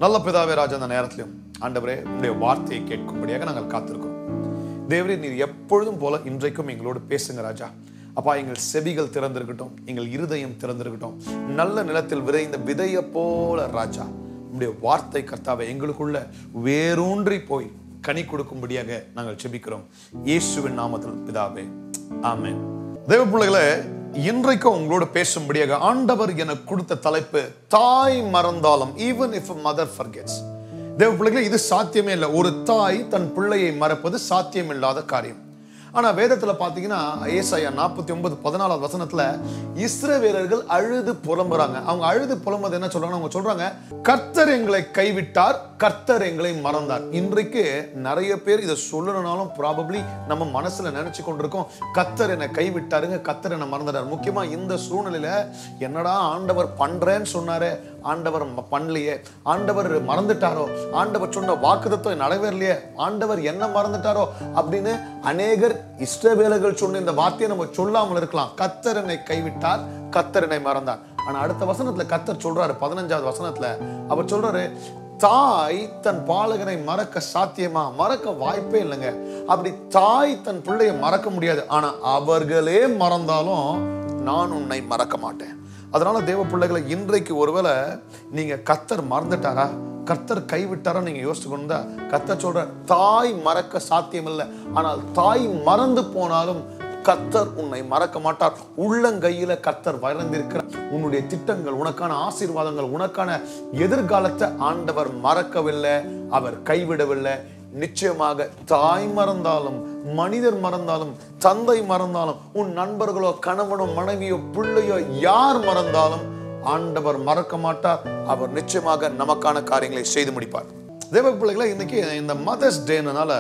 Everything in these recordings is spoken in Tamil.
நல்ல பிதாவே ராஜா அந்த நேரத்திலும் ஆண்டவரே உங்களுடைய வார்த்தையை கேட்கும்படியாக நாங்கள் காத்திருக்கிறோம் தேவரே நீர் எப்பொழுதும் போல இன்றைக்கும் எங்களோடு பேசுங்க ராஜா அப்பா எங்கள் செவிகள் திறந்திருக்கட்டும் எங்கள் இருதயம் திறந்திருக்கட்டும் நல்ல நிலத்தில் விதைந்த விதைய போல ராஜா உங்களுடைய வார்த்தை கர்த்தாவை எங்களுக்குள்ள வேரூன்றி போய் கனி கொடுக்கும்படியாக நாங்கள் செபிக்கிறோம் இயேசுவின் நாமத்தில் பிதாவே ஆமென் தேவ பிள்ளைகளே இன்றைக்கும் உங்களோட பேசும்படியாக ஆண்டவர் எனக்கு கொடுத்த தலைப்பு தாய் மறந்தாலும் ஈவன் இஃப் மதர் ஃபர்கெட்ஸ் தேவ பிள்ளைகளே இது சாத்தியமே இல்லை ஒரு தாய் தன் பிள்ளையை மறப்பது சாத்தியமில்லாத காரியம் ஆனா வேதத்துல பாத்தீங்கன்னா ஏசாயா நாற்பத்தி ஒன்பது பதினாலாவது வசனத்துல இஸ்ரவேலர்கள் அழுது புலம்புறாங்க அவங்க அழுது புலம்புறது என்ன சொல்றாங்க அவங்க சொல்றாங்க கர்த்தர் எங்களை கைவிட்டார் கர்த்தர் எங்களை மறந்தார் இன்றைக்கு நிறைய பேர் இதை சொல்லணும்னாலும் ப்ராபப்ளி நம்ம மனசுல நினைச்சு கொண்டிருக்கோம் கர்த்தர் என்னை கைவிட்டாருங்க கர்த்தர் என்னை மறந்துட்டார் முக்கியமா இந்த சூழ்நிலையில என்னடா ஆண்டவர் பண்றேன்னு சொன்னாரு ஆண்டவர் ம- பண்ணலையே ஆண்டவர் மறந்துட்டாரோ ஆண்டவர் சொன்ன வாக்குதத்தம் நிறைவேறலையே ஆண்டவர் என்ன மறந்துட்டாரோ அப்படின்னு அநேகர் இஷ்டவேலர்கள் சொன்ன இந்த வார்த்தையை நம்ம சொல்லாமல் இருக்கலாம் கத்தர் என்னை கைவிட்டார் கத்தர் என்னை மறந்தார் ஆனா அடுத்த வசனத்துல கத்தர் சொல்றாரு பதினஞ்சாவது வசனத்துல அவர் சொல்றாரு தாய் தன் பாலகனை மறக்க சாத்தியமா மறக்க வாய்ப்பே இல்லைங்க அப்படி தாய் தன் பிள்ளையை மறக்க முடியாது ஆனா அவர்களே மறந்தாலும் நான் உன்னை மறக்க மாட்டேன் அதனால தேவ பிள்ளைகளை இன்றைக்கு ஒருவேளை நீங்க கத்தர் மறந்துட்டாரா கர்த்தர் கைவிட்டாரா நீங்க யோசிச்சு கொண்டா கத்தர் சொல்ற தாய் மறக்க சாத்தியம் இல்லை ஆனால் தாய் மறந்து போனாலும் கர்த்தர் உன்னை மறக்க மாட்டார் உள்ளங்கையில கர்த்தர் வரைந்திருக்கிற உன்னுடைய திட்டங்கள் உனக்கான ஆசீர்வாதங்கள் உனக்கான எதிர்காலத்தை ஆண்டவர் மறக்கவில்லை அவர் கைவிடவில்லை நிச்சயமாக தாய் மறந்தாலும் மனிதர் மறந்தாலும் தந்தை மறந்தாலும் உன் நண்பர்களோ கணவனோ மனைவியோ பிள்ளையோ யார் மறந்தாலும் ஆண்டவர் மறக்க மாட்டார் அவர் நிச்சயமாக நமக்கான காரியங்களை செய்து முடிப்பார் தேவ பிள்ளைகளை இன்னைக்கு இந்த மதர்ஸ் டேனால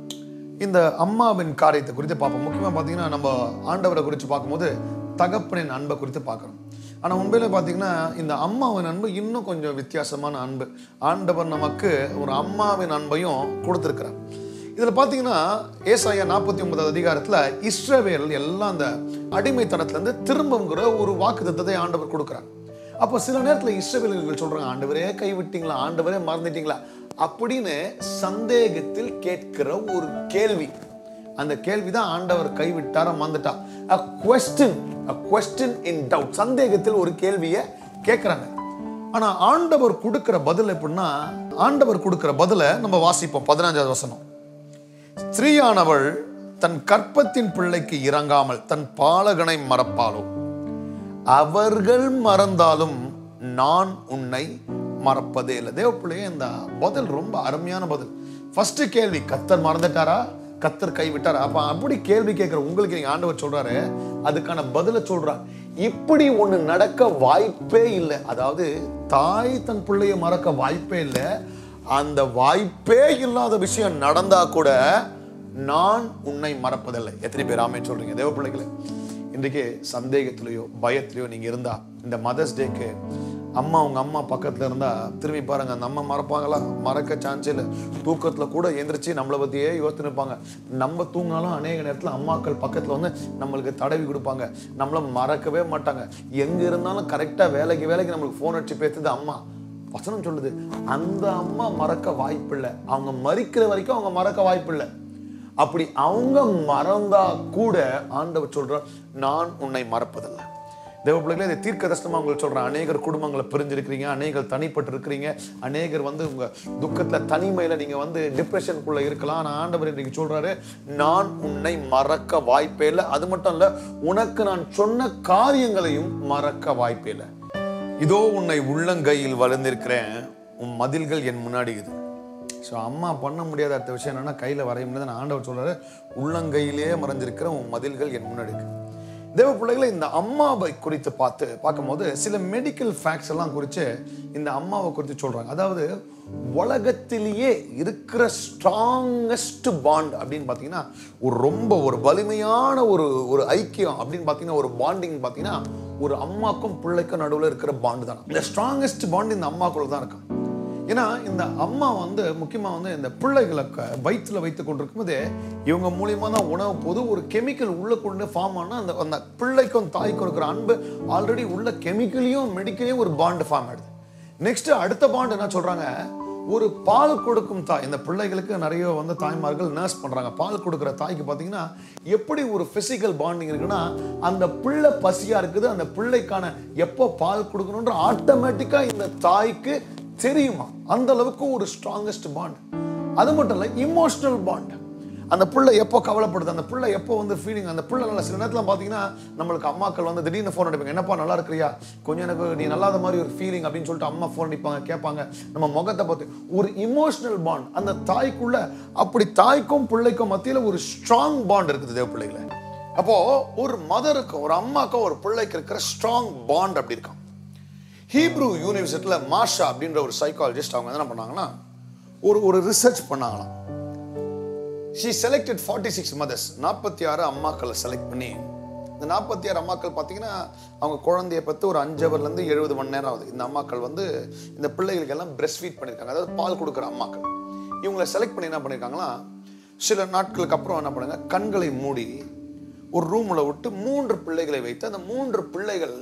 இந்த அம்மாவின் காரியத்தை குறித்து பார்ப்போம் முக்கியமாக பார்த்தீங்கன்னா நம்ம ஆண்டவரை குறித்து பார்க்கும்போது தகப்பனின் அன்பை குறித்து பார்க்குறோம் ஆனால் உண்மையில பார்த்தீங்கன்னா இந்த அம்மாவின் அன்பு இன்னும் கொஞ்சம் வித்தியாசமான அன்பு ஆண்டவர் நமக்கு ஒரு அம்மாவின் அன்பையும் கொடுத்துருக்கிறார் இதில் பார்த்தீங்கன்னா ஏசாயா நாற்பத்தி ஒன்பதாவது அதிகாரத்தில் இஸ்ரவேல் எல்லாம் அந்த அடிமைத்தனத்திலேருந்து திரும்புங்கிற ஒரு வாக்குத்தத்தத்தை ஆண்டவர் கொடுக்குறார் அப்போ சில நேரத்தில் இஸ்ரவேலர்கள் சொல்றாங்க ஆண்டவரே கைவிட்டீங்களா ஆண்டவரே மறந்துட்டீங்களா அப்படின்னு சந்தேகத்தில் கேட்கிற ஒரு கேள்வி அந்த கேள்வி தான் ஆண்டவர் கைவிட்டார மறந்துட்டா a question a question in doubt சந்தேகத்தில் ஒரு கேள்வியை கேட்குறாங்க ஆனா ஆண்டவர் கொடுக்கிற பதில் எப்படின்னா ஆண்டவர் கொடுக்கிற பதிலை நம்ம வாசிப்போம் பதினஞ்சாவது வசனம் ஸ்திரீயானவள் தன் கற்பத்தின் பிள்ளைக்கு இறங்காமல் தன் பாலகனை மறப்பாளோ அவர்கள் மறந்தாலும் நான் உன்னை மறப்பதே இல்லை தேவ பிள்ளையே இந்த பதில் ரொம்ப அருமையான பதில் ஃபர்ஸ்ட் கேள்வி கத்தர் மறந்துட்டாரா கத்தர் கைவிட்டாரா அப்ப அப்படி கேள்வி கேட்கிற உங்களுக்கு நீங்க ஆண்டவர் சொல்றாரு அதுக்கான பதில சொல்றார் இப்படி ஒண்ணு நடக்க வாய்ப்பே இல்லை அதாவது தாய் தன் பிள்ளைய மறக்க வாய்ப்பே இல்லை அந்த வாய்ப்பே இல்லாத விஷயம் நடந்தா கூட நான் உன்னை மறப்பதில்லை எத்தனை பேர் ஆமே சொல்றீங்க தேவ பிள்ளைகளே இன்றைக்கு சந்தேகத்திலேயோ பயத்திலேயோ நீங்க இருந்தா இந்த மதர்ஸ் டேக்கு அம்மா உங்க அம்மா பக்கத்துல இருந்தா திரும்பி பாருங்க அந்த அம்மா மறப்பாங்களா மறக்க சான்ஸ் இல்லை தூக்கத்துல கூட எந்திரிச்சு நம்மளை பத்தியே யோசித்து நிற்பாங்க நம்ம தூங்கினாலும் அநேக நேரத்துல அம்மாக்கள் பக்கத்துல வந்து நம்மளுக்கு தடவி கொடுப்பாங்க நம்மள மறக்கவே மாட்டாங்க எங்க இருந்தாலும் கரெக்டா வேலைக்கு வேலைக்கு நம்மளுக்கு ஃபோன் அடிச்சு பேசுது அம்மா வசனம் சொல்லுது அந்த அம்மா மறக்க வாய்ப்பில்லை அவங்க மறிக்கிற வரைக்கும் அவங்க மறக்க வாய்ப்பில்லை அப்படி அவங்க மறந்தா கூட ஆண்டவர் சொல்றார் நான் உன்னை மறப்பதில்லை தேவ பிள்ளைகளே இதை தீர்க்க தரிசனமா உங்களுக்கு சொல்றேன் அநேகர் குடும்பங்களை பிரிஞ்சிருக்கிறீங்க அநேகர் தனிப்பட்டு இருக்கிறீங்க அநேகர் வந்து உங்க துக்கத்துல தனிமையில நீங்க வந்து டிப்ரெஷனுக்குள்ள இருக்கலாம் ஆனா ஆண்டவர் இன்னைக்கு சொல்றாரு நான் உன்னை மறக்க வாய்ப்பே இல்லை அது மட்டும் இல்ல உனக்கு நான் சொன்ன காரியங்களையும் மறக்க வாய்ப்பே இல்லை இதோ உன்னை உள்ளங்கையில் வளர்ந்திருக்கிறேன் உன் மதில்கள் என் முன்னாடி இது ஸோ அம்மா பண்ண முடியாத அடுத்த விஷயம் என்னன்னா கையில் வரைய முடியாது ஆண்டவர் சொல்றாரு உள்ளங்கையிலேயே மறைஞ்சிருக்கிற உன் மதில்கள் என் முன்னாடி இருக்கு தேவ பிள்ளைகளை இந்த அம்மாவை குறித்து பார்த்து பார்க்கும்போது சில மெடிக்கல் ஃபேக்ட்ஸ் எல்லாம் குறித்து இந்த அம்மாவை குறித்து சொல்றாங்க அதாவது உலகத்திலேயே இருக்கிற ஸ்ட்ராங்கஸ்ட் பாண்ட் அப்படின்னு பார்த்தீங்கன்னா ஒரு ரொம்ப ஒரு வலிமையான ஒரு ஒரு ஐக்கியம் அப்படின்னு பார்த்தீங்கன்னா ஒரு பாண்டிங் பார்த்தீங்கன்னா ஒரு அம்மாக்கும் பிள்ளைக்கும் நடுவில் இருக்கிற பாண்டு தான் இந்த ஸ்ட்ராங்கஸ்ட் பாண்ட் இந்த அம்மாக்குள்ள தான் இருக்கும் ஏன்னா இந்த அம்மா வந்து முக்கியமாக வந்து இந்த பிள்ளைகளை க- வயிற்றுல வைத்து கொண்டிருக்கும்போது இவங்க மூலியமா தான் உணவு போது ஒரு கெமிக்கல் உள்ள கொண்டு ஃபார்ம் ஆனால் அந்த அந்த பிள்ளைக்கும் தாய்க்கும் இருக்கிற அன்பு ஆல்ரெடி உள்ள கெமிக்கலையும் மெடிக்கலையும் ஒரு பாண்டு ஃபார்ம் ஆயிடுது நெக்ஸ்ட் அடுத்த பாண்ட் என்ன சொல்றாங்க ஒரு பால் கொடுக்கும் தாய் இந்த பிள்ளைகளுக்கு நிறைய வந்து தாய்மார்கள் நர்ஸ் பண்றாங்க பால் கொடுக்குற தாய்க்கு பார்த்தீங்கன்னா எப்படி ஒரு பிசிக்கல் பாண்டிங் இருக்குன்னா அந்த பிள்ளை பசியா இருக்குது அந்த பிள்ளைக்கான எப்போ பால் கொடுக்கணுன்ற ஆட்டோமேட்டிக்கா இந்த தாய்க்கு தெரியுமா அந்த அளவுக்கு ஒரு ஸ்ட்ராங்கஸ்ட் பாண்ட் அது மட்டும் இல்லை இமோஷனல் பாண்ட் அந்த பிள்ளை எப்போ கவலைப்படுது அந்த பிள்ளை எப்போ வந்து ஃபீலிங் அந்த பிள்ளை நல்லா சில நேரத்தில் பார்த்தீங்கன்னா நம்மளுக்கு அம்மாக்கள் வந்து திடீர்னு ஃபோன் அடிப்பாங்க என்னப்பா நல்லா இருக்கிறியா கொஞ்சம் எனக்கு நீ நல்லாத மாதிரி ஒரு ஃபீலிங் அப்படின்னு சொல்லிட்டு அம்மா ஃபோன் அடிப்பாங்க கேட்பாங்க நம்ம முகத்தை பார்த்து ஒரு இமோஷனல் பாண்ட் அந்த தாய்க்குள்ள அப்படி தாய்க்கும் பிள்ளைக்கும் மத்தியில் ஒரு ஸ்ட்ராங் பாண்ட் இருக்குது தேவ பிள்ளைகளை அப்போ ஒரு மதருக்கும் ஒரு அம்மாக்கும் ஒரு பிள்ளைக்கு இருக்கிற ஸ்ட்ராங் பாண்ட் அப்படி இருக்கும் ஹீப்ரூ யூனிவர்சிட்டியில் மாஷா அப்படின்ற ஒரு சைக்காலஜிஸ்ட் அவங்க என்ன பண்ணாங்கன்னா ஒரு ஒரு ரிசர்ச் பண்ணாங்களாம் she selected forty six mothers நாற்பத்தி ஆறு அம்மாக்களை செலக்ட் பண்ணி இந்த நாற்பத்தி ஆறு அம்மாக்கள் பார்த்தீங்கன்னா அவங்க குழந்தைய பற்றி ஒரு அஞ்சு ஹவர்லேருந்து எழுபது மணி நேரம் ஆகுது இந்த அம்மாக்கள் வந்து இந்த பிள்ளைகளுக்கு எல்லாம் பிரஸ்ட் ஃபீட் பண்ணியிருக்காங்க அதாவது பால் கொடுக்குற அம்மாக்கள் இவங்களை செலக்ட் பண்ணி என்ன பண்ணியிருக்காங்களா சில நாட்களுக்கு அப்புறம் என்ன பண்ணுங்க கண்களை மூடி ஒரு ரூமில் விட்டு மூன்று பிள்ளைகளை வைத்து அந்த மூன்று பிள்ளைகள்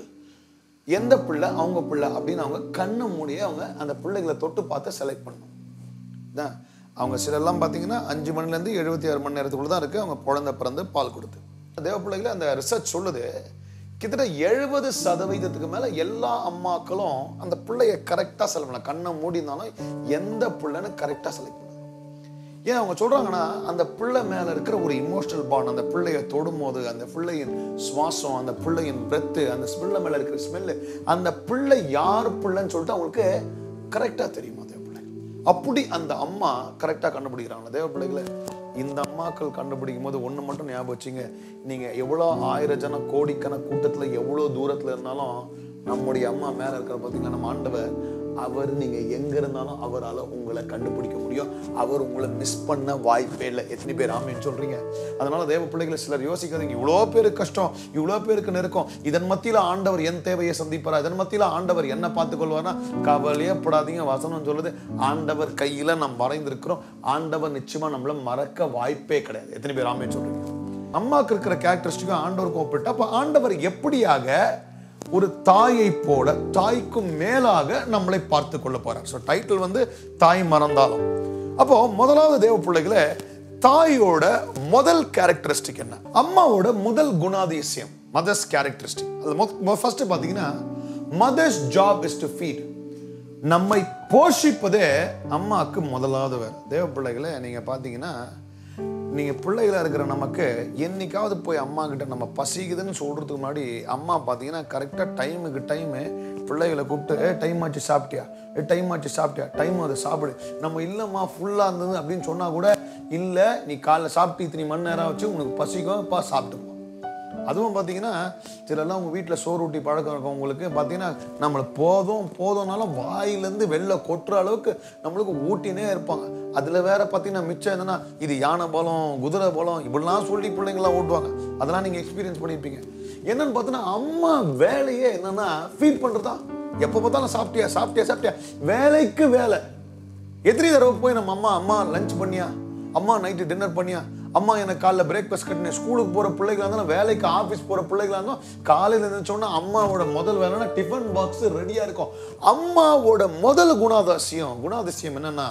எந்த பிள்ளை அவங்க பிள்ளை அப்படின்னு அவங்க கண்ணை மூடியே அவங்க அந்த பிள்ளைகளை தொட்டு பார்த்து செலக்ட் பண்ணணும் தான் அவங்க சிலர்லாம் பார்த்தீங்கன்னா அஞ்சு மணிலேருந்து எழுபத்தி ஆறு மணி நேரத்துக்குள்ள தான் இருக்குது அவங்க குழந்தை பிறந்து பால் கொடுத்து தேவ பிள்ளைகளை அந்த ரிசர்ச் சொல்லுது கிட்டத்தட்ட எழுபது சதவீதத்துக்கு மேலே எல்லா அம்மாக்களும் அந்த பிள்ளைய கரெக்டாக செலக்ட் பண்ணலாம் கண்ணை மூடினாலும் எந்த பிள்ளைன்னு கரெக்டாக செலக்ட் பண்ணலாம் ஏன் அவங்க சொல்றாங்கன்னா அந்த பிள்ளை மேல இருக்கிற ஒரு இமோஷனல் பாண்ட் அந்த பிள்ளைய தொடும்போது அந்த பிள்ளையின் சுவாசம் அந்த பிள்ளையின் பிரெத்து அந்த பிள்ளை மேல இருக்கிற ஸ்மெல்லு அந்த பிள்ளை யார் பிள்ளைன்னு சொல்லிட்டு அவங்களுக்கு கரெக்டா தெரியுமா தேவ பிள்ளை அப்படி அந்த அம்மா கரெக்டா கண்டுபிடிக்கிறாங்க தேவ பிள்ளைகளை இந்த அம்மாக்கள் கண்டுபிடிக்கும் போது ஒண்ணு மட்டும் ஞாபகம் வச்சுங்க நீங்க எவ்வளோ ஆயிரம் ஜன கோடிக்கண கூட்டத்துல எவ்வளோ தூரத்துல இருந்தாலும் நம்முடைய அம்மா மேல இருக்கிற பார்த்தீங்கன்னா நம்ம ஆண்டவர் அவர் நீங்க எங்க இருந்தாலும் அவரால் உங்களை கண்டுபிடிக்க முடியும் அவர் உங்களை மிஸ் பண்ண வாய்ப்பே இல்லை எத்தனை பேர் ஆமேன்னு சொல்றீங்க அதனால தேவ பிள்ளைகளை சிலர் யோசிக்காதீங்க இவ்வளோ பேருக்கு கஷ்டம் இவ்வளோ பேருக்கு நெருக்கம் இதன் மத்தியில ஆண்டவர் என் தேவையை சந்திப்பாரா இதன் மத்தியில ஆண்டவர் என்ன பார்த்துக் கொள்வார்னா கவலையே படாதீங்க வசனம் சொல்லுது ஆண்டவர் கையில நாம் மறைந்திருக்கிறோம் ஆண்டவர் நிச்சயமா நம்மள மறக்க வாய்ப்பே கிடையாது எத்தனை பேர் ஆமேன்னு சொல்றீங்க அம்மாவுக்கு இருக்கிற கேரக்டரிஸ்டிக்கும் ஆண்டவருக்கும் ஒப்பிட்டு அப்ப ஆண்டவர் எப்படியாக ஒரு தாயை போல தாய்க்கும் மேலாக நம்மளை பார்த்து கொள்ள போறார் ஸோ டைட்டில் வந்து தாய் மறந்தாலும் அப்போ முதலாவது தேவ பிள்ளைகளை தாயோட முதல் கேரக்டரிஸ்டிக் என்ன அம்மாவோட முதல் குணாதிசயம் மதர்ஸ் கேரக்டரிஸ்டிக் அது ஃபர்ஸ்ட் பார்த்தீங்கன்னா mother's job is to feed நம்மை போஷிப்பதே அம்மாவுக்கு முதலாவது வேலை தேவ பிள்ளைகளை நீங்கள் பார்த்தீங்கன்னா நீங்கள் பிள்ளைகளாக இருக்கிற நமக்கு என்னைக்காவது போய் அம்மா கிட்ட நம்ம பசிக்குதுன்னு சொல்கிறதுக்கு முன்னாடி அம்மா பார்த்தீங்கன்னா கரெக்டாக டைமுக்கு டைமு பிள்ளைகளை கூப்பிட்டு ஏ டைம் ஆச்சு சாப்பிட்டியா ஏ டைம் ஆச்சு சாப்பிட்டியா டைம் அதை சாப்பிடு நம்ம இல்லைம்மா ஃபுல்லாக இருந்தது அப்படின்னு சொன்னால் கூட இல்லை நீ காலைல சாப்பிட்டு இத்தனை மணி நேரம் வச்சு உனக்கு பசிக்கும் இப்போ சாப்பிட்டுமா அதுவும் பார்த்தீங்கன்னா சிலர்லாம் உங்கள் வீட்டில் சோறு ஊட்டி பழக்கம் இருக்கவங்களுக்கு பார்த்தீங்கன்னா நம்மளுக்கு போதும் போதும்னாலும் வாயிலேருந்து வெளில கொட்டுற அளவுக்கு நம்மளுக்கு ஊட்டினே இருப்பாங்க அதில் வேற பார்த்தீங்கன்னா மிச்சம் என்னன்னா இது யானை பலம் குதிரை பலம் இப்படிலாம் சொல்லி பிள்ளைங்களாம் ஓட்டுவாங்க அதெல்லாம் நீங்கள் எக்ஸ்பீரியன்ஸ் பண்ணியிருப்பீங்க என்னன்னு பார்த்தீங்கன்னா அம்மா வேலையே என்னன்னா ஃபீட் பண்ணுறதா எப்போ பார்த்தாலும் சாப்பிட்டியா சாப்பிட்டியா சாப்பிட்டியா வேலைக்கு வேலை எத்தனை தடவை போய் நம்ம அம்மா அம்மா லஞ்ச் பண்ணியா அம்மா நைட்டு டின்னர் பண்ணியா அம்மா எனக்கு காலைல பிரேக்ஃபாஸ்ட் கட்டினேன் ஸ்கூலுக்கு போகிற பிள்ளைகளா இருந்தாலும் வேலைக்கு ஆஃபீஸ் போகிற பிள்ளைகளா இருந்தாலும் காலையில் இருந்துச்சோன்னா அம்மாவோட முதல் வேலைன்னா டிஃபன் பாக்ஸ் ரெடியாக இருக்கும் அம்மாவோட முதல் குணாதிசயம் குணாதிசயம் என்னன்னா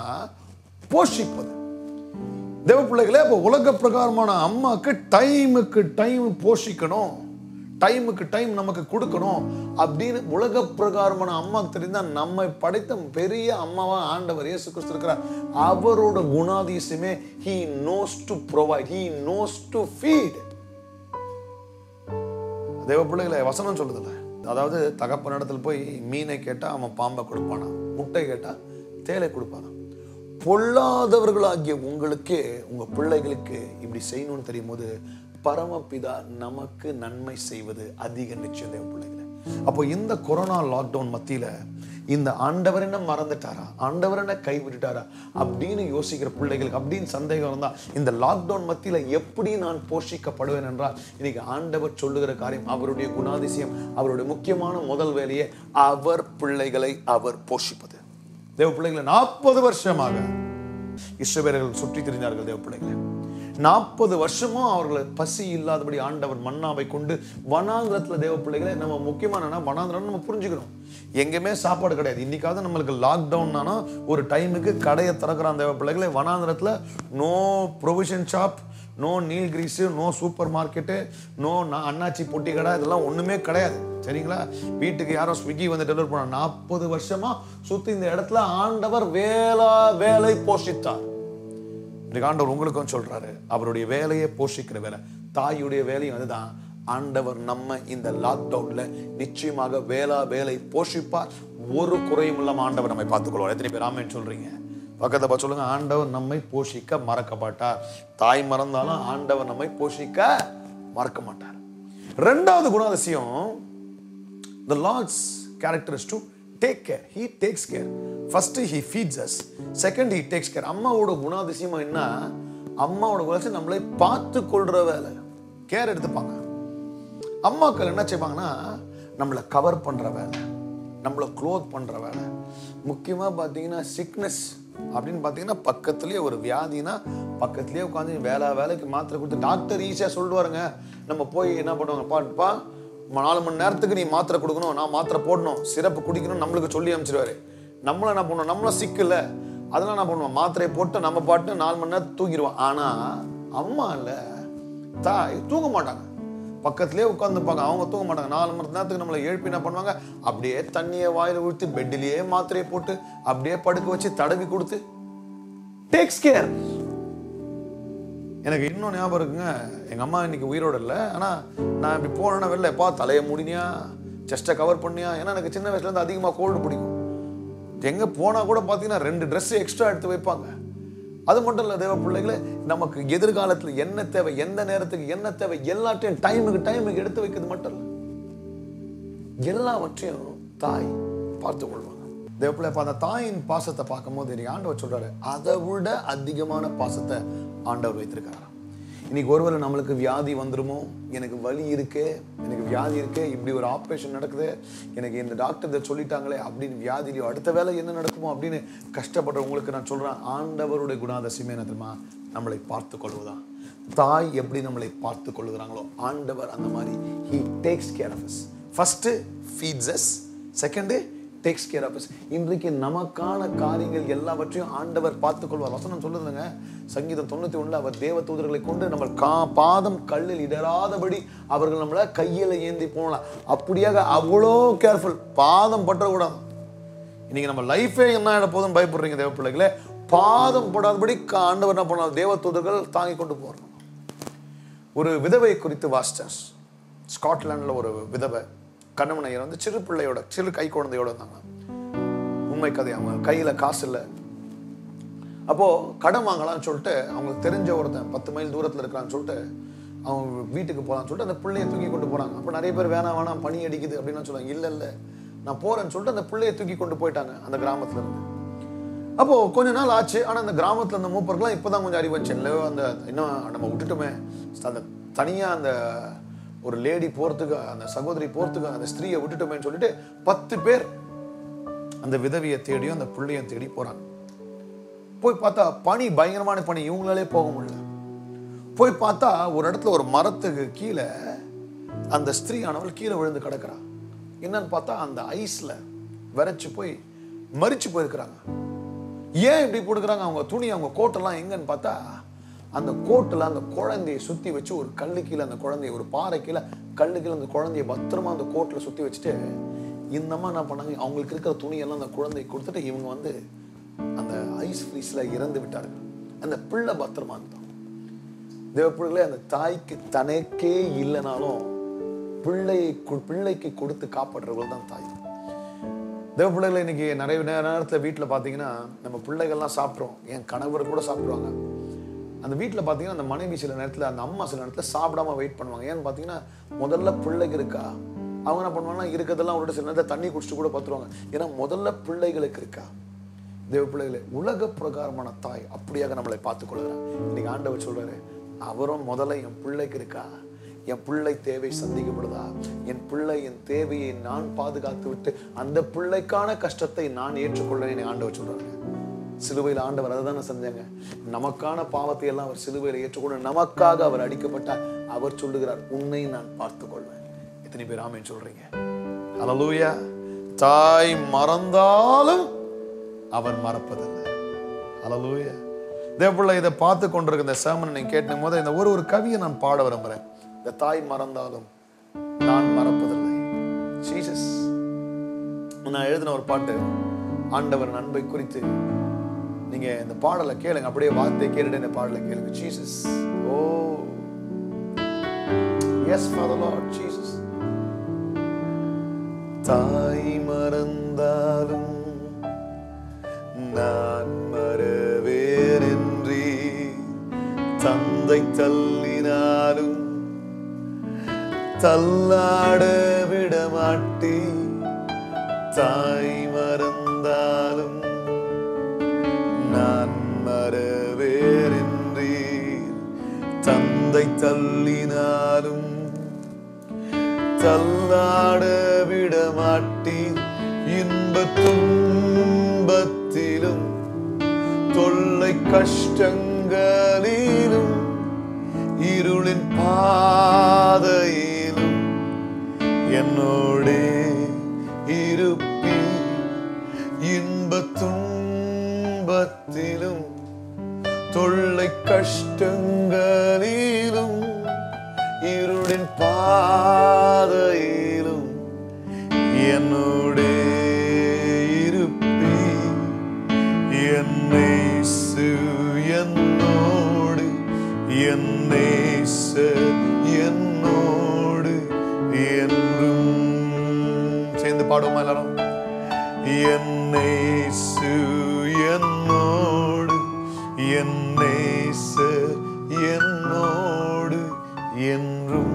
போஷிப்பது தேவ பிள்ளைகளே அப்போ உலக பிரகாரமான அம்மாக்கு டைமுக்கு டைம் போஷிக்கணும் டைமுக்கு டைம் நமக்கு கொடுக்கணும் அப்படின்னு உலக பிரகாரமான அம்மாவுக்கு தெரிந்தா நம்மை படைத்த பெரிய அம்மாவா ஆண்டவர் இயேசு கிறிஸ்து இருக்கிறார் அவரோட குணாதிசயமே he knows to provide he knows to feed தேவ பிள்ளைகளை வசனம் சொல்லுதுல்ல அதாவது தகப்பனிடத்தில் போய் மீனை கேட்டா அவன் பாம்பை கொடுப்பானா முட்டை கேட்டா தேலை கொடுப்பானா பொல்லாதவர்களாகிய உங்களுக்கு உங்க பிள்ளைகளுக்கு இப்படி செய்யணும்னு தெரியும் போது பரமபிதா நமக்கு நன்மை செய்வது அதிக நிச்சயம் தேவ பிள்ளைகளை அப்போ இந்த கொரோனா லாக்டவுன் மத்தியில இந்த ஆண்டவர் என்ன மறந்துட்டாரா ஆண்டவர் என்ன கைவிட்டுட்டாரா அப்படின்னு யோசிக்கிற பிள்ளைகளுக்கு அப்படின்னு சந்தேகம் இருந்தா இந்த லாக்டவுன் மத்தியில எப்படி நான் போஷிக்கப்படுவேன் என்றால் இன்னைக்கு ஆண்டவர் சொல்லுகிற காரியம் அவருடைய குணாதிசயம் அவருடைய முக்கியமான முதல் வேலையே அவர் பிள்ளைகளை அவர் போஷிப்பது தேவ பிள்ளைகளை நாற்பது வருஷமாக இஸ்ரவேலர்கள் சுற்றி திரிந்தார்கள் தேவ பிள்ளைகளை நாற்பது வருஷமும் அவர்களை பசி இல்லாதபடி ஆண்டவர் மன்னாவை கொண்டு வனாந்திரத்துல தேவ பிள்ளைகளை நம்ம முக்கியமான என்னன்னா வனாந்திரம் நம்ம புரிஞ்சுக்கணும் எங்கேயுமே சாப்பாடு கிடையாது இன்னைக்காவது நம்மளுக்கு லாக்டவுன்னா ஒரு டைமுக்கு கடையை திறக்கிறான் தேவ பிள்ளைகளை வனாந்திரத்துல no provision shop no Nilgiris no supermarket no அண்ணாச்சி பொட்டி கடை இதெல்லாம் ஒண்ணுமே கிடையாது சரிங்களா வீட்டுக்கு யாரோ ஸ்விக்கி வந்து டெலிவரி பண்ண நாற்பது வருஷமா சுத்தி இந்த இடத்துல ஆண்டவர் வேலா வேலை போஷித்தார் இன்றைக்கு ஆண்டவர் உங்களுக்கும் சொல்றாரு அவருடைய வேலையை போஷிக்கிற வேலை தாயுடைய வேலையும் அதுதான் ஆண்டவர் நம்ம இந்த லாக்டவுன்ல நிச்சயமாக வேளா வேலை போஷிப்பார் ஒரு குறையும் இல்லாம ஆண்டவர் நம்மை பார்த்துக்கொள்வார் எத்தனை பேர் ஆமேன்னு சொல்றீங்க பக்கத்தை பார்த்து சொல்லுங்க ஆண்டவர் நம்மை போஷிக்க மறக்க மாட்டார் தாய் மறந்தாலும் ஆண்டவர் நம்மை போஷிக்க மறக்க மாட்டார் ரெண்டாவது குணாதிசயம் the Lord's character is to take care. He takes care. First, He feeds us. Second, He takes care. அம்மாவோட குணாதிசயம் என்ன அம்மாவோட குணாதிசயம் நம்மளை பார்த்து கொள்ற வேலை கேர் எடுத்துப்பாங்க அம்மாக்கள் என்ன செய்வாங்கன்னா நம்மளை கவர் பண்ற வேலை நம்மளை க்ளோத் பண்ற வேலை முக்கியமா பார்த்தீங்கன்னா சிக்னஸ் அப்படின்னு பார்த்தீங்கன்னா பக்கத்துலேயே ஒரு வியாதினா பக்கத்துலேயே உட்காந்து வேலை வேலைக்கு மாத்திரை கொடுத்து டாக்டர் ஈஸியாக சொல்லுவாருங்க நம்ம போய் என்ன பண்ணுவாங்க பாப்பா நாலு மணி நேரத்துக்கு நீ மாத்திரை கொடுக்கணும் நான் மாத்திரை போடணும் சிறப்பு குடிக்கணும் நம்மளுக்கு சொல்லி அனுப்பிச்சிருவாரு நம்மளும் என்ன பண்ணுவோம் நம்மளும் சிக்கல அதெல்லாம் என்ன பண்ணுவோம் மாத்திரையை போட்டு நம்ம பாட்டு நாலு மணி நேரத்துக்கு தூங்கிடுவோம் ஆனா அம்மா இல்ல தாய் தூங்க மாட்டாங்க பக்கத்துலேயே உட்காந்துப்பாங்க அவங்க தூங்க மாட்டாங்க நாலு மணி நேரத்துக்கு நம்மளை எழுப்பி என்ன பண்ணுவாங்க அப்படியே தண்ணியை வாயில ஊற்றி பெட்டிலேயே மாத்திரையை போட்டு அப்படியே படுக்க வச்சு தடவி கொடுத்து டேக்ஸ் கேர் எனக்கு இன்னும் ஞாபகம் இருக்குங்க எங்கள் அம்மா இன்னைக்கு உயிரோட இல்லை ஆனால் நான் இப்படி போனேன்னா வெளில எப்பா தலையை முடினியா செஸ்ட்டை கவர் பண்ணியா ஏன்னா எனக்கு சின்ன வயசுலேருந்து அதிகமாக கோல்டு பிடிக்கும் எங்கே போனால் கூட பார்த்தீங்கன்னா ரெண்டு ட்ரெஸ் எக்ஸ்ட்ரா எடுத்து வைப்பாங்க அது மட்டும் இல்லை தேவ பிள்ளைகளே நமக்கு எதிர்காலத்தில் என்ன தேவை எந்த நேரத்துக்கு என்ன தேவை எல்லாத்தையும் டைமுக்கு டைமுக்கு எடுத்து வைக்கிறது மட்டும் இல்லை எல்லாவற்றையும் தாய் பார்த்து கொள்வாங்க தேவப்பிள்ளை இப்போ அந்த தாயின் பாசத்தை பார்க்கும்போது இன்னைக்கு ஆண்டவர் சொல்றாரு அதை விட அதிகமான பாசத்தை ஆண்டவர் வைத்திருக்கிறாராம் இன்னைக்கு ஒருவேளை நம்மளுக்கு வியாதி வந்துருமோ எனக்கு வலி இருக்கே எனக்கு வியாதி இருக்கே இப்படி ஒரு ஆப்ரேஷன் நடக்குது எனக்கு இந்த டாக்டர் இதை சொல்லிட்டாங்களே அப்படின்னு வியாதிலையோ அடுத்த வேலை என்ன நடக்குமோ அப்படின்னு கஷ்டப்படுறவங்களுக்கு நான் சொல்றேன் ஆண்டவருடைய குணாதசியமே என்ன தெரியுமா நம்மளை பார்த்து கொள்வதான் தாய் எப்படி நம்மளை பார்த்து கொள்ளுகிறாங்களோ ஆண்டவர் அந்த மாதிரி he takes care of us first feeds us second takes care of இன்றைக்கு நமக்கான காரியங்கள் எல்லாவற்றையும் ஆண்டவர் பார்த்துக்கொள்வார் வசனம் சொல்லுதுங்க சங்கீதம் தொண்ணூத்தி ஒண்ணுல அவர் தேவ தூதர்களை கொண்டு நம்ம கா பாதம் கல்லில் இடராதபடி அவர்கள் நம்மள கையில ஏந்தி போகலாம் அப்படியாக அவ்வளோ கேர்ஃபுல் பாதம் பற்றக்கூடாது இன்னைக்கு நம்ம லைஃபே என்ன ஆயிட போதுன்னு பயப்படுறீங்க தேவ பிள்ளைகளே பாதம் படாதபடி கா- ஆண்டவர் என்ன பண்ணார் தேவ தூதர்கள் தாங்கி கொண்டு போறோம் ஒரு விதவை குறித்து வாசிச்சார் ஸ்காட்லாண்டில் ஒரு விதவை கணவனையர் வந்து சிறு பிள்ளையோட சிறு கை குழந்தையோட இருந்தாங்க உண்மை கதை அவங்க கையில் காசு இல்லை அப்போ கடன் வாங்கலாம்னு சொல்லிட்டு அவங்களுக்கு தெரிஞ்ச ஒருத்தன் பத்து மைல் தூரத்தில் இருக்கிறான்னு சொல்லிட்டு அவங்க வீட்டுக்கு போகலான்னு சொல்லிட்டு அந்த பிள்ளையை தூக்கி கொண்டு போறாங்க அப்போ நிறைய பேர் வேணாம் வேணாம் பனி அடிக்குது அப்படின்னு சொல்லுவாங்க இல்லை இல்லை நான் போறேன்னு சொல்லிட்டு அந்த பிள்ளையை தூக்கி கொண்டு போயிட்டாங்க அந்த கிராமத்துல இருந்து அப்போ கொஞ்ச நாள் ஆச்சு ஆனா அந்த கிராமத்துல இருந்த மூப்பர்கள்லாம் இப்பதான் கொஞ்சம் அறிவு வந்துச்சு இல்லை அந்த இன்னும் நம்ம விட்டுட்டோமே அந்த தனியா அந்த ஒரு லேடி போறதுக்கு அந்த சகோதரி போறதுக்கு அந்த ஸ்திரீயை விட்டுட்டோமேன்னு சொல்லிட்டு பத்து பேர் அந்த விதவியை தேடியும் அந்த பிள்ளையும் தேடி போறாங்க போய் பார்த்தா பனி பயங்கரமான பனி இவங்களாலே போக முடியல போய் பார்த்தா ஒரு இடத்துல ஒரு மரத்துக்கு கீழே அந்த ஸ்திரீ ஆனவள் கீழே விழுந்து கிடக்குறா என்னன்னு பார்த்தா அந்த ஐஸ்ல விரைச்சு போய் மரிச்சு போயிருக்கிறாங்க ஏன் இப்படி போட்டுக்கிறாங்க அவங்க துணி அவங்க கோட்டெல்லாம் எங்கன்னு பார்த்தா அந்த கோட்டில் அந்த குழந்தையை சுத்தி வச்சு ஒரு கல்லு கீழே அந்த குழந்தைய ஒரு பாறை கீழே கல்லு கீழே அந்த குழந்தைய பத்திரமா அந்த கோட்டில் சுத்தி வச்சுட்டு இந்த அம்மா என்ன பண்ணாங்க அவங்களுக்கு இருக்கிற துணியெல்லாம் அந்த குழந்தைக்கு கொடுத்துட்டு இவங்க வந்து அந்த ஐஸ் ஃப்ரீஸ்ல இறந்து விட்டார்கள் அந்த பிள்ளை பத்திரமா இருந்தான் தேவப்பிள்ளைகளே அந்த தாய்க்கு தனக்கே இல்லைனாலும் பிள்ளையை கு- பிள்ளைக்கு கொடுத்து காப்பாற்றுறவர்கள் தான் தாய் தேவப்பிள்ளைகளை இன்னைக்கு நிறைய நே- நேரத்துல வீட்டுல பாத்தீங்கன்னா நம்ம பிள்ளைகள்லாம் சாப்பிட்றோம் என் கணவர் கூட சாப்பிடுவாங்க அந்த வீட்டுல பாத்தீங்கன்னா அந்த மனைவி சில நேரத்துல அந்த அம்மா சில நேரத்துல சாப்பிடாம வெயிட் பண்ணுவாங்க ஏன்னு பாத்தீங்கன்னா முதல்ல பிள்ளைக்கு இருக்கா அவங்க என்ன பண்ணுவாங்கன்னா இருக்கிறதெல்லாம் விட்டு சில நேரத்துல தண்ணி குடிச்சிட்டு கூட பார்த்துருவாங்க ஏன்னா முதல்ல பிள்ளைகளுக்கு இருக்கா தேவ பிள்ளைகளே உலக பிரகாரமான தாய் அப்படியாக நம்மளை பார்த்துக் கொள்கிறார் இன்னைக்கு ஆண்டவர் சொல்றாரு அவரும் முதல்ல என் பிள்ளைக்கு இருக்கா என் பிள்ளை தேவை சந்திக்கப்படுதா என் பிள்ளை என் தேவையை நான் பாதுகாத்து விட்டு அந்த பிள்ளைக்கான கஷ்டத்தை நான் ஏற்றுக்கொள்றேன் ஆண்டவர் சொல்றாரு சிலுவையில் ஆண்டவர் அதை தானே செஞ்சாங்க நமக்கான பாவத்தை எல்லாம் அவர் சிலுவையில் ஏற்றுக்கொண்டு நமக்காக அவர் அடிக்கப்பட்டார் அவர் சொல்லுகிறார் உன்னை நான் பார்த்துக் கொள்வேன் எத்தனை பேர் ஆமேன்னு சொல்றீங்க ஹalleluya தாய் மறந்தாலும் அவர் மறப்பதில்லை ஹalleluya தேவப்புள்ள இதை பார்த்து கொண்டிருக்க இந்த சேமனை நீங்க கேட்டும் போது இந்த ஒரு ஒரு கவியை நான் பாட விரும்புறேன் இந்த தாய் மறந்தாலும் நான் மறப்பதில்லை ஜீசஸ் நான் எழுதின ஒரு பாட்டு ஆண்டவர் அன்பை குறித்து நீங்க இந்த பாடலை கேளுங்க அப்படியே வார்த்தை கேட்டுட்டு இந்த பாடலை கேளுங்க Jesus oh yes father lord Jesus தாய் மறந்தாலும் நான் மறவேறென்றி தந்தை தள்ளினாலும் தள்ளாட விட மாட்டே தாய் மறந்தாலும் நான் மறவேறென்றி தந்தை தள்ளினாலும் தள்ளாட விட மாட்டீர் இன்ப துன்பத்திலும் தொல்லை கஷ்டங்களிலும் இருளின் பாதையிலும் என்னோடே இருப்பி இன்ப துன்பத்திலும் தொல்லை கஷ்டங்களிலும் இருளின் பாதையிலும் என்னோடே இருப்பி என்னை என்னோடு என்னை என்னோடு என்றும் சேர்ந்து பாடுவோமா எல்லாரும் என்னை என்னோடு என்னை என்னோடு என்றும்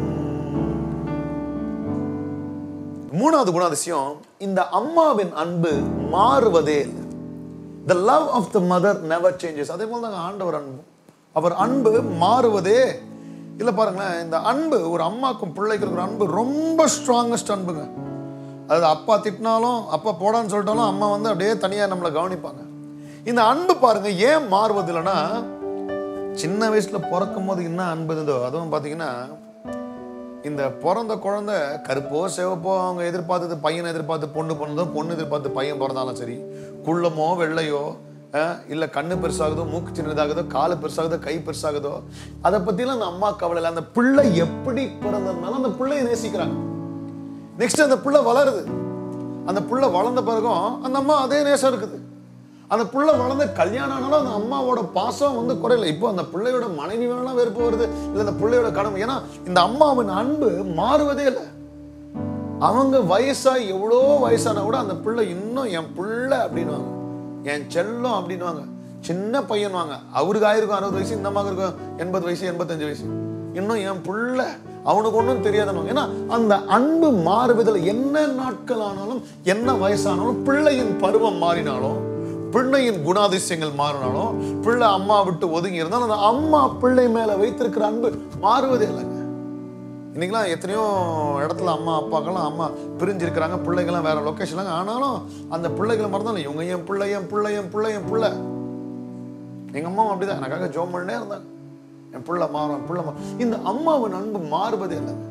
மூணாவது குணாதிசயம் இந்த அம்மாவின் அன்பு மாறுவதே இல்லை the love of the mother never changes அதே போல தாங்க ஆண்டவர் அன்பு அவர் அன்பு மாறுவதே இல்லை பாருங்களேன் இந்த அன்பு ஒரு அம்மாக்கும் பிள்ளைக்கு இருக்கிற அன்பு ரொம்ப ஸ்ட்ராங்கஸ்ட் அன்புங்க அதாவது அப்பா திட்டினாலும் அப்பா போடான்னு சொல்லிட்டாலும் அம்மா வந்து அப்படியே தனியாக நம்மளை கவனிப்பாங்க இந்த அன்பு பாருங்க ஏன் மாறுவதில்லைன்னா சின்ன வயசுல பிறக்கும் போது என்ன அன்பு இருந்தோ அதுவும் பார்த்தீங்கன்னா இந்த பிறந்த குழந்தை கருப்போ சிவப்போ அவங்க எதிர்பார்த்தது பையனை எதிர்பார்த்து பொண்ணு பொண்ணுதோ பொண்ணு எதிர்பார்த்து பையன் பிறந்தாலும் சரி குள்ளமோ வெள்ளையோ அஹ், இல்ல கண்ணு பெருசாகுதோ மூக்கு சின்னதாகுதோ காலு பெருசாகுதோ கை பெருசாகுதோ அதை பத்திலாம் அந்த அம்மா கவலை இல்லை அந்த பிள்ளை எப்படி பிறந்ததுனால அந்த பிள்ளையை நேசிக்கிறாங்க நெக்ஸ்ட் அந்த புள்ள வளருது அந்த புள்ள வளர்ந்த பிறகும் அந்த அம்மா அதே நேசம் இருக்குது அந்த புள்ள வளர்ந்து கல்யாணம் ஆனாலும் அந்த அம்மாவோட பாசம் வந்து குறையல இப்போ அந்த பிள்ளையோட மனைவி வேணா வெறுப்பு வருது இல்லை அந்த பிள்ளையோட கடமை ஏன்னா இந்த அம்மாவின் அன்பு மாறுவதே இல்லை அவங்க வயசாகி எவ்வளோ வயசானா கூட அந்த பிள்ளை இன்னும் என் பிள்ளை அப்படின்னுவாங்க என் செல்லம் அப்படின்னுவாங்க சின்ன பையன் வாங்க அவருக்கு ஆயிருக்கும் அறுபது வயசு இந்த மாதிரி இருக்கும் எண்பது வயசு எண்பத்தஞ்சு வயசு இன்னும் என் பிள்ளை அவனுக்கு ஒன்றும் தெரியாதவங்க ஏன்னா அந்த அன்பு மாறுவதில் என்ன நாட்கள் ஆனாலும் என்ன வயசானாலும் பிள்ளையின் பருவம் மாறினாலும் பிள்ளையின் குணாதிசயங்கள் மாறினாலும் பிள்ளை அம்மா விட்டு ஒதுங்கி இருந்தாலும் அந்த அம்மா பிள்ளை மேல வைத்திருக்கிற அன்பு மாறுவதே இல்லைங்க இன்னைக்கெல்லாம் எத்தனையோ இடத்துல அம்மா அப்பாக்கெல்லாம் அம்மா பிரிஞ்சிருக்கிறாங்க பிள்ளைகள்லாம் வேற லொக்கேஷன்லாங்க ஆனாலும் அந்த பிள்ளைகளை மறந்தாலும் இவங்க என் பிள்ளை என் பிள்ளை என் பிள்ளை என் பிள்ளை எங்க அம்மாவும் அப்படிதான் எனக்காக ஜோம் பண்ணே இருந்தாங்க என் பிள்ளை மாறும் என் பிள்ளை மாறும் இந்த அம்மாவின் அன்பு மாறுவதே இல்லைங்க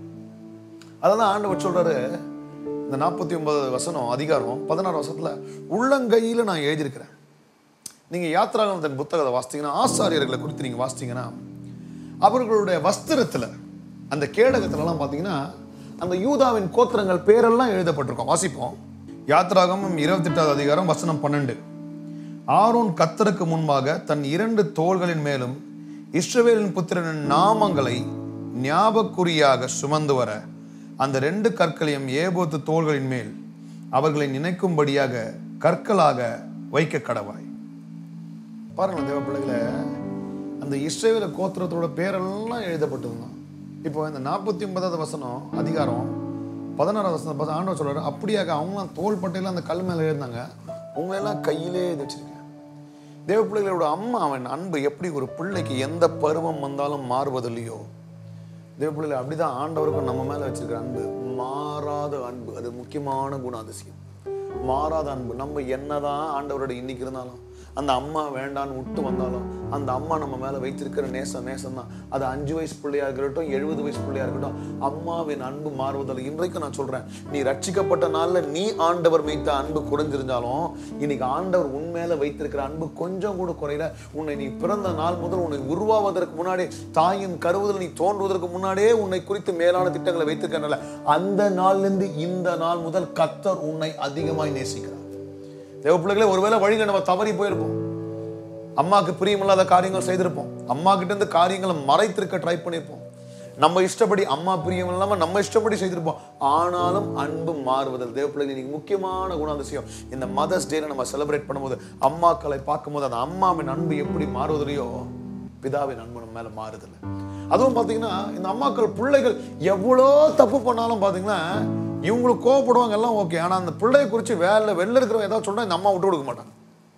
அதான் ஆண்டவர் சொல்றாரு இந்த நாற்பத்தி ஒன்பது வசனம் அதிகாரம் பதினாறு வருஷத்துல உள்ளங்கையில நான் எழுதியிருக்கிறேன் நீங்க யாத்ராகமத்தின் புத்தகத்தை வாசித்தீங்கன்னா ஆசாரியர்களை குறித்து நீங்க வாசித்தீங்கன்னா அவர்களுடைய வஸ்திரத்துல அந்த கேடகத்துலலாம் பார்த்தீங்கன்னா அந்த யூதாவின் கோத்திரங்கள் பேரெல்லாம் எழுதப்பட்டிருக்கும் வாசிப்போம் யாத்ராகமம் இருபத்தெட்டாவது அதிகாரம் வசனம் பன்னெண்டு ஆரோன் கத்தருக்கு முன்பாக தன் இரண்டு தோள்களின் மேலும் இஸ்ரவேலின் புத்திரனின் நாமங்களை ஞாபக்குறியாக சுமந்து வர அந்த ரெண்டு கற்களையும் ஏபோத்து தோள்களின் மேல் அவர்களை நினைக்கும்படியாக கற்களாக வைக்க கடவாய் பாருங்களேன் தேவ பிள்ளைகளே அந்த இஸ்ரேவேல கோத்திரத்தோட பேரெல்லாம் எழுதப்பட்டிருந்தான் இப்போ இந்த நாற்பத்தி ஒன்பதாவது வசனம் அதிகாரம் பதினாறாவது வசனம் பார்த்து ஆண்டவர் சொல்றாரு அப்படியாக அவங்களாம் தோல் பட்டையில அந்த கல் மேலே எழுந்தாங்க உங்களெல்லாம் கையிலே எழுதி வச்சிருக்கேன் தேவ பிள்ளைகளோட அம்மா அவன் அன்பு எப்படி ஒரு பிள்ளைக்கு எந்த பருவம் வந்தாலும் மாறுவதில்லையோ தேவ பிள்ளைகள் அப்படிதான் ஆண்டவருக்கும் நம்ம மேல வச்சிருக்கிற அன்பு மாறாத அன்பு அது முக்கியமான குணாதிசயம் மாறாத அன்பு நம்ம என்னதான் ஆண்டவரோட இன்னைக்கு இருந்தாலும் அந்த அம்மா வேண்டான்னு விட்டு வந்தாலும் அந்த அம்மா நம்ம மேல வைத்திருக்கிற நேசம் நேசம் தான் அது அஞ்சு வயசு பிள்ளையா இருக்கட்டும் எழுபது வயசு பிள்ளையா இருக்கட்டும் அம்மாவின் அன்பு மாறுவதில்லை இன்றைக்கு நான் சொல்றேன் நீ ரட்சிக்கப்பட்ட நாள்ல நீ ஆண்டவர் வைத்த அன்பு குறைஞ்சிருந்தாலும் இன்னைக்கு ஆண்டவர் உன் மேல வைத்திருக்கிற அன்பு கொஞ்சம் கூட குறையல உன்னை நீ பிறந்த நாள் முதல் உன்னை உருவாவதற்கு முன்னாடி தாயின் கருவுதல் நீ தோன்றுவதற்கு முன்னாடியே உன்னை குறித்து மேலான திட்டங்களை வைத்திருக்கனால அந்த நாள்ல இருந்து இந்த நாள் முதல் கத்தர் உன்னை அதிகமாய் நேசிக்கிறார் தேவ பிள்ளைகளே ஒருவேளை வழியில நம்ம தவறி போயிருப்போம் அம்மாவுக்கு பிரியமில்லாத காரியங்கள் செய்திருப்போம் அம்மா கிட்ட இருந்து காரியங்களை மறைத்திருக்க ட்ரை பண்ணியிருப்போம் நம்ம இஷ்டப்படி அம்மா பிரியம் இல்லாம நம்ம இஷ்டப்படி செய்திருப்போம் ஆனாலும் அன்பு மாறுவதில் தேவ பிள்ளைகள் இன்னைக்கு முக்கியமான குணாதிசயம் இந்த மதர்ஸ் டேல நம்ம செலிப்ரேட் பண்ணும்போது அம்மாக்களை பார்க்கும்போது அந்த அம்மாவின் அன்பு எப்படி மாறுவதிலையோ பிதாவின் அன்பு நம்ம மேல மாறுதில்லை அதுவும் பாத்தீங்கன்னா இந்த அம்மாக்கள் பிள்ளைகள் எவ்வளோ தப்பு பண்ணாலும் பாத்தீங்கன்னா இவங்களுக்கு கோவப்படுவாங்க எல்லாம் ஓகே ஆனா அந்த பிள்ளையை குறித்து வேலை வெளில இருக்கிறவங்க ஏதாவது சொன்னா இந்த அம்மா விட்டு கொடுக்க மாட்டாங்க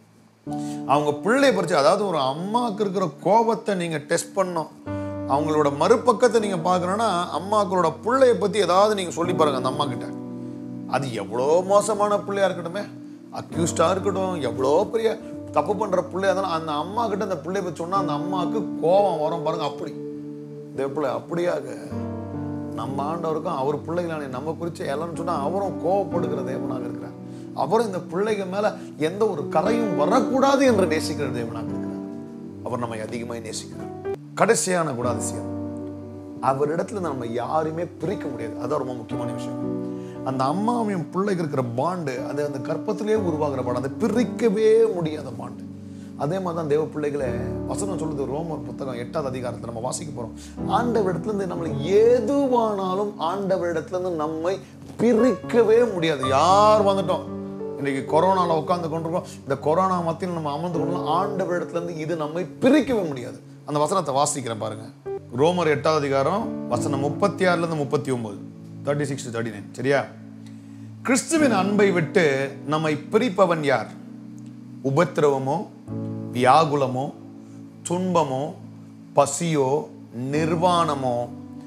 அவங்க பிள்ளைய பறிச்சு அதாவது ஒரு அம்மாவுக்கு இருக்கிற கோபத்தை நீங்க டெஸ்ட் பண்ணோம் அவங்களோட மறுபக்கத்தை நீங்க பார்க்கணும்னா அம்மாக்களோட பிள்ளைய பத்தி ஏதாவது நீங்க சொல்லி பாருங்க அந்த அம்மா கிட்ட அது எவ்வளோ மோசமான பிள்ளையா இருக்கட்டுமே அக்யூஸ்டா இருக்கட்டும் எவ்வளோ பெரிய தப்பு பண்ற பிள்ளையா இருந்தாலும் அந்த அம்மா கிட்ட அந்த பிள்ளைய பத்தி சொன்னா அந்த அம்மாவுக்கு கோபம் வரும் பாருங்க அப்படி இதே பிள்ளை அப்படியாக நம்ம ஆண்டவருக்கும் அவர் பிள்ளைகளானே நம்ம குறித்து எல்லாரும் சொன்னா அவரும் கோவப்படுகிற தேவனாக இருக்கிறார் அவரும் இந்த பிள்ளைகள் மேல எந்த ஒரு கரையும் வரக்கூடாது என்று நேசிக்கிற தேவனாக இருக்கிறார் அவர் நம்மை அதிகமாக நேசிக்கிறார் கடைசியான குணாதிசயம் அவரிடத்துல நம்ம யாருமே பிரிக்க முடியாது அதான் ரொம்ப முக்கியமான விஷயம் அந்த அம்மாவையும் பிள்ளைக்கு இருக்கிற பாண்டு அது அந்த கற்பத்திலேயே உருவாகிற பாண்டு அதை பிரிக்கவே முடியாத பாண்டு அதே மாதிரி தான் தேவ பிள்ளைகளை வசனம் சொல்லுது ரோமர் புத்தகம் எட்டாவது அதிகாரத்தை நம்ம வாசிக்க போறோம் ஆண்டவரிடத்துல இருந்து நம்மளை எதுவானாலும் ஆண்டவரிடத்துல இருந்து நம்மை பிரிக்கவே முடியாது யார் வந்துட்டோம் இன்னைக்கு கொரோனால உட்கார்ந்து கொண்டிருக்கோம் இந்த கொரோனா மத்தியில் நம்ம அமர்ந்து கொண்டோம் ஆண்டவரிடத்துல இருந்து இது நம்மை பிரிக்கவே முடியாது அந்த வசனத்தை வாசிக்கிறேன் பாருங்க ரோமர் எட்டாவது அதிகாரம் வசனம் முப்பத்தி ஆறுல இருந்து முப்பத்தி ஒன்பது தேர்ட்டி சிக்ஸ் தேர்ட்டி நைன் சரியா கிறிஸ்துவின் அன்பை விட்டு நம்மை பிரிப்பவன் யார் உபத்திரவமோ வியாகுலமோ துன்பமோ பசியோ நிர்வாணமோ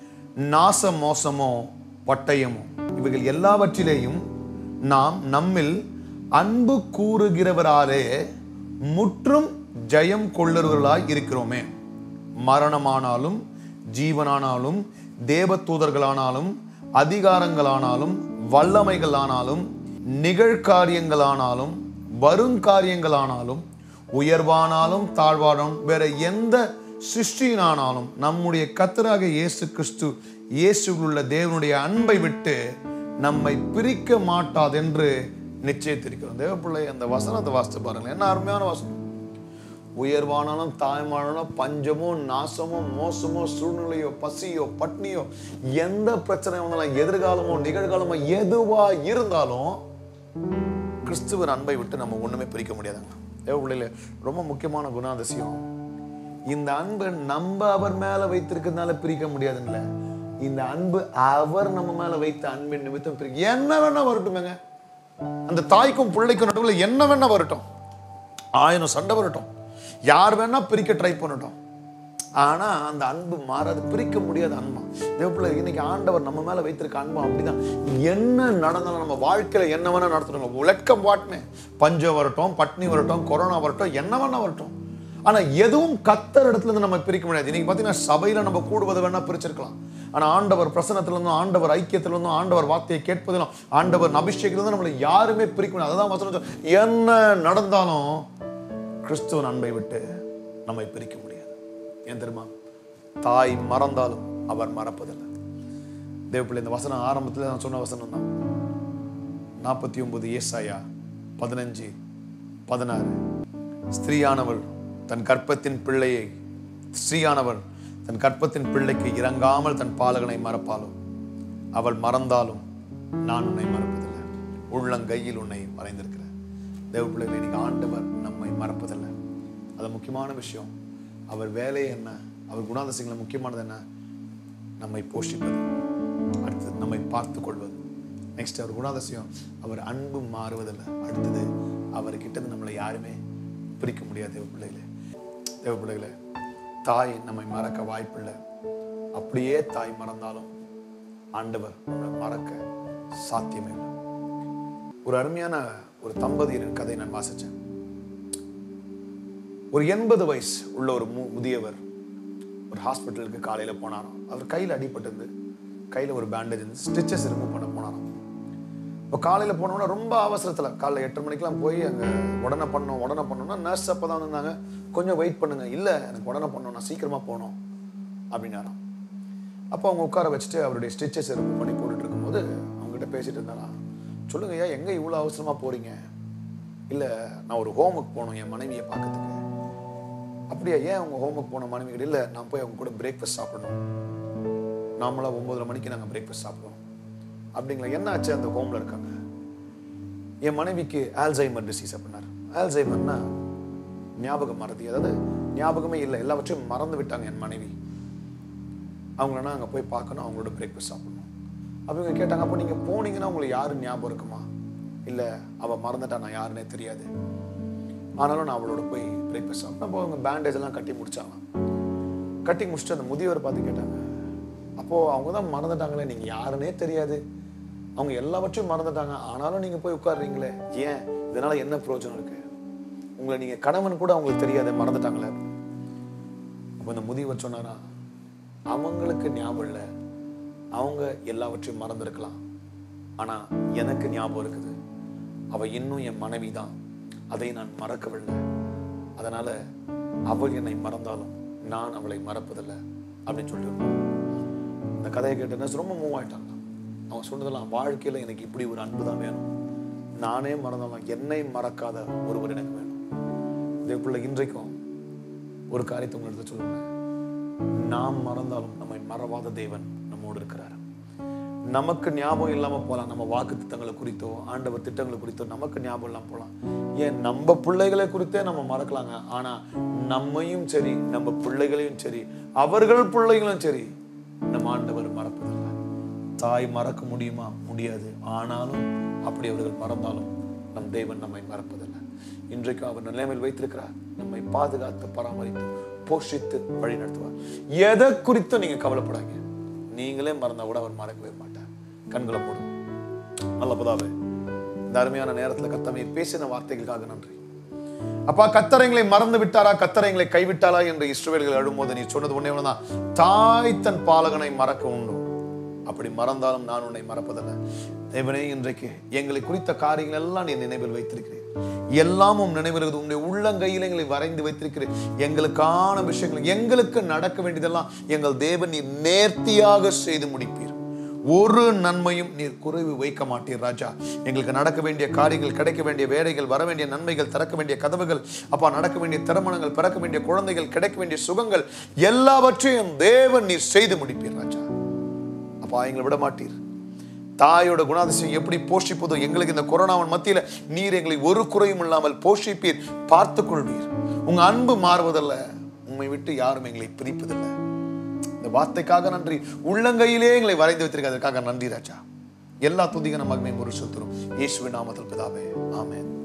நாச மோசமோ பட்டயமோ இவைகள் எல்லாவற்றிலேயும் நாம் நம்மில் அன்பு கூறுகிறவராலே முற்றும் ஜெயம் கொள்ளுறவர்களாய் இருக்கிறோமே மரணமானாலும் ஜீவனானாலும் தேவதூதர்களானாலும் அதிகாரங்களானாலும் வல்லமைகளானாலும் நிகழ்காரியங்களானாலும் வருங்காரியங்களானாலும் உயர்வானாலும் தாழ்வானாலும் வேற எந்த சிருஷ்டியினானாலும் நம்முடைய கத்தராக இயேசு கிறிஸ்து இயேசுவில் உள்ள தேவனுடைய அன்பை விட்டு நம்மை பிரிக்க மாட்டாதென்று நிச்சயத்திருக்கிறோம் தேவப்பிள்ளை அந்த வசனத்தை வாசித்து பாருங்களேன் என்ன அருமையான வசனம் உயர்வானாலும் தாய்மானாலும் பஞ்சமோ நாசமோ மோசமோ சூழ்நிலையோ பசியோ பட்னியோ எந்த பிரச்சனை வந்தாலும் எதிர்காலமோ நிகழ்காலமோ எதுவா இருந்தாலும் கிறிஸ்துவர் அன்பை விட்டு நம்ம ஒண்ணுமே பிரிக்க முடியாதுங்க தேவ பிள்ளைகளே ரொம்ப முக்கியமான குணாதிசயம் இந்த அன்பை நம்ம அவர் மேல வைத்திருக்கிறதுனால பிரிக்க முடியாதுங்கள இந்த அன்பு அவர் நம்ம மேல வைத்த அன்பின் நிமித்தம் பிரிக்க என்ன வேணா வரட்டுமேங்க அந்த தாய்க்கும் பிள்ளைக்கும் நடுவில் என்ன வேணா வரட்டும் ஆயிரம் சண்டை வரட்டும் யார் வேணா பிரிக்க ட்ரை பண்ணட்டும் ஆனா அந்த அன்பு மாறாது பிரிக்க முடியாத அன்பா தேவப்பிள்ளை இன்னைக்கு ஆண்டவர் நம்ம மேல வைத்திருக்க அன்பா அப்படிதான் என்ன நடந்தாலும் நம்ம வாழ்க்கையில என்ன வேணா நடத்தணும் உலக்கம் வாட்மே பஞ்சம் வரட்டும் பட்னி வரட்டும் கொரோனா வரட்டும் என்ன வேணா வரட்டும் ஆனா எதுவும் கத்தர் இடத்துல இருந்து நம்ம பிரிக்க முடியாது இன்னைக்கு பாத்தீங்கன்னா சபையில நம்ம கூடுவது வேணா பிரிச்சிருக்கலாம் ஆனா ஆண்டவர் பிரசனத்துல இருந்தும் ஆண்டவர் ஐக்கியத்துல இருந்தும் ஆண்டவர் வார்த்தையை கேட்பதிலும் ஆண்டவர் அபிஷேகத்துல இருந்தும் நம்மளை யாருமே பிரிக்க முடியாது அதான் வசனம் சொல்லுது. என்ன நடந்தாலும் கிறிஸ்துவ அன்பை விட்டு நம்மை பிரிக்க முடியாது ஏன் தெரியுமா தாய் மறந்தாலும் அவர் மறப்பதில்லை தேவப்பிள்ளை இந்த வசனம் ஆரம்பத்தில் நான் சொன்ன வசனம் தான் நாற்பத்தி ஒன்பது ஏசாயா பதினஞ்சு பதினாறு ஸ்திரீயானவள் தன் கற்பத்தின் பிள்ளையை ஸ்ரீயானவள் தன் கற்பத்தின் பிள்ளைக்கு இறங்காமல் தன் பாலகனை மறப்பாலும் அவள் மறந்தாலும் நான் உன்னை மறப்பதில்லை உள்ளங்கையில் உன்னை வரைந்திருக்கிறேன் தேவ பிள்ளைகளை இன்னைக்கு ஆண்டவர் நம்மை மறப்பதில்லை அது முக்கியமான விஷயம் அவர் வேலை என்ன அவர் குணாதிசயங்களை முக்கியமானது என்ன நம்மை போஷிப்பது அடுத்தது நம்மை பார்த்து கொள்வது நெக்ஸ்ட் அவர் குணாதிசயம் அவர் அன்பு மாறுவதில்லை அடுத்தது அவர்கிட்ட இருந்து நம்மளை யாருமே பிரிக்க முடியாது தேவ பிள்ளைகளே தேவ பிள்ளைகளே தாய் நம்மை மறக்க வாய்ப்பில்லை அப்படியே தாய் மறந்தாலும் ஆண்டவர் நம்மளை மறக்க சாத்தியமே இல்லை ஒரு அருமையான ஒரு தம்பதியரின் கதை நான் வாசிச்சேன் ஒரு எண்பது வயசு உள்ள ஒரு மு முதியவர் ஒரு ஹாஸ்பிட்டலுக்கு காலையில் போனாராம் அவர் கையில் அடிபட்டிருந்து கையில் ஒரு பேண்டேஜ் இருந்து ஸ்டிச்சஸ் ரிமூவ் பண்ண போனாராம் இப்போ காலையில் போனோம்னா ரொம்ப அவசரத்தில் காலைல எட்டு மணிக்கெலாம் போய் அங்கே உடனே பண்ணோம் உடனே பண்ணோம்னா நர்ஸ் அப்போ தான் இருந்தாங்க கொஞ்சம் வெயிட் பண்ணுங்க இல்லை எனக்கு உடனே பண்ணணும் நான் சீக்கிரமாக போகணும் அப்படின்னாராம் அப்போ அவங்க உட்கார வச்சுட்டு அவருடைய ஸ்டிச்சஸ் ரிமூவ் பண்ணி போட்டுட்டு இருக்கும்போது அவங்ககிட்ட பேசிட்டு இருந்தாராம் சொல்லுங்க ஐயா எங்கே இவ்வளோ அவசரமாக போகிறீங்க இல்லை நான் ஒரு ஹோமுக்கு போகணும் என் மனைவியை பார்க்கறதுக்கு அப்படியா ஏன் அவங்க ஹோமுக்கு போன மனைவி கிட்ட இல்லை நான் போய் அவங்க கூட பிரேக்ஃபாஸ்ட் சாப்பிடணும் நாமளாக ஒம்பதரை மணிக்கு நாங்கள் பிரேக்ஃபாஸ்ட் சாப்பிடுவோம் அப்படிங்களா என்ன ஆச்சு அந்த ஹோமில் இருக்காங்க என் மனைவிக்கு ஆல்சைமர் டிசீஸ் அப்படின்னாரு ஆல்சைமர்னா ஞாபகம் மறதி அதாவது ஞாபகமே இல்லை எல்லாவற்றையும் மறந்து விட்டாங்க என் மனைவி அவங்கள அங்கே போய் பார்க்கணும் அவங்களோட பிரேக்ஃபாஸ்ட் சாப்பிடணும் அப்போ இவங்க கேட்டாங்க அப்போ நீங்கள் போனீங்கன்னா உங்களுக்கு யாரும் ஞாபகம் இருக்குமா இல்லை அவள் மறந்துட்டா நான் யாருன்னே தெரியாது ஆனாலும் நான் அவளோட போய் பிரேக்ஃபாஸ்ட் சாப்பிட்டேன் அப்போ அவங்க பேண்டேஜ் எல்லாம் கட்டி முடிச்சாங்களாம் கட்டி முடிச்சுட்டு அந்த முதியவரை பார்த்து கேட்டாங்க அப்போது அவங்க தான் மறந்துட்டாங்களே நீங்கள் யாருன்னே தெரியாது அவங்க எல்லாவற்றையும் மறந்துட்டாங்க ஆனாலும் நீங்கள் போய் உட்கார்றீங்களே ஏன் இதனால என்ன பிரயோஜனம் இருக்கு உங்களை நீங்கள் கணவன் கூட அவங்களுக்கு தெரியாத மறந்துட்டாங்களே அப்போ இந்த முதியவர் சொன்னாரா அவங்களுக்கு ஞாபகம் இல்லை அவங்க எல்லாவற்றையும் மறந்துருக்கலாம் ஆனா எனக்கு ஞாபகம் இருக்குது அவ இன்னும் என் மனைவி தான் அதை நான் மறக்கவில்லை அதனால அவள் என்னை மறந்தாலும் நான் அவளை மறப்பதில்லை அப்படின்னு சொல்லிட்டு இந்த கதையை கேட்டு ரொம்ப மூவ் ஆயிட்டாங்க அவன் சொன்னதெல்லாம் வாழ்க்கையில எனக்கு இப்படி ஒரு அன்பு தான் வேணும் நானே மறந்தாலும் என்னை மறக்காத ஒருவர் எனக்கு வேணும் இதே போல இன்றைக்கும் ஒரு காரியத்தை உங்களுக்கு சொல்லுங்க நாம் மறந்தாலும் நம்மை மறவாத தேவன் நம்மோடு இருக்கிறார் நமக்கு ஞாபகம் இல்லாம போலாம் நம்ம வாக்கு திட்டங்களை குறித்தோ ஆண்டவர் திட்டங்களை குறித்தோ நமக்கு ஞாபகம் இல்லாம போலாம் ஏன் நம்ம பிள்ளைகளை குறித்தே நம்ம மறக்கலாங்க ஆனா நம்மையும் சரி நம்ம பிள்ளைகளையும் சரி அவர்கள் பிள்ளைகளும் சரி நம்ம ஆண்டவர் மறப்பதில்லை தாய் மறக்க முடியுமா முடியாது ஆனாலும் அப்படி அவர்கள் மறந்தாலும் நம் தேவன் நம்மை மறப்பதில்லை இன்றைக்கு அவர் நிலைமையில் வைத்திருக்கிறார் நம்மை பாதுகாத்து பராமரித்து போஷித்து வழி நடத்துவார் எதை குறித்தும் நீங்க கவலைப்படாங்க நீங்களே மறந்தா கூட அவர் மறக்கவே மாட்டார் கண்களை போடும் நல்ல புதாவே இந்த அருமையான நேரத்துல கத்தமை பேசின வார்த்தைகளுக்காக நன்றி அப்பா கத்தரைங்களை மறந்து விட்டாரா கத்தரைங்களை கைவிட்டாரா என்று இஸ்ரவேல்கள் அழும்போது நீ சொன்னது ஒண்ணே ஒண்ணுதான் தாய் தன் பாலகனை மறக்க உண்டு அப்படி மறந்தாலும் நான் உன்னை மறப்பதில்லை தேவனே இன்றைக்கு எங்களை குறித்த காரியங்கள் எல்லாம் நீ நினைவில் வைத்திருக்கிறேன் எல்லாமும் நினைவிருக்கிறது உன்னுடைய உள்ளங்கையில் எங்களை வரைந்து வைத்திருக்கிறேன் எங்களுக்கான விஷயங்கள் எங்களுக்கு நடக்க வேண்டியதெல்லாம் எங்கள் தேவன் நீர் நேர்த்தியாக செய்து முடிப்பீர் ஒரு நன்மையும் நீர் குறைவு வைக்க மாட்டீர் ராஜா எங்களுக்கு நடக்க வேண்டிய காரியங்கள் கிடைக்க வேண்டிய வேலைகள் வர வேண்டிய நன்மைகள் திறக்க வேண்டிய கதவுகள் அப்பா நடக்க வேண்டிய திருமணங்கள் பிறக்க வேண்டிய குழந்தைகள் கிடைக்க வேண்டிய சுகங்கள் எல்லாவற்றையும் தேவன் நீர் செய்து முடிப்பீர் ராஜா அப்பா எங்களை விட மாட்டீர் தாயோட குணாதிசயம் எப்படி போஷிப்பதோ எங்களுக்கு இந்த கொரோனாவின் மத்தியில நீர் எங்களை ஒரு குறையும் இல்லாமல் போஷிப்பீர் பார்த்துக் கொள்வீர் உங்க அன்பு மாறுவதல்ல உண்மை விட்டு யாரும் எங்களை பிரிப்பதில்லை இந்த வார்த்தைக்காக நன்றி உள்ளங்கையிலே எங்களை வரைந்து வைத்திருக்க அதற்காக நன்றி ராஜா எல்லா துதிக நமக்கு ஒரு சுத்தரும் இயேசுவின் நாமத்தில் பிதாவே ஆமென்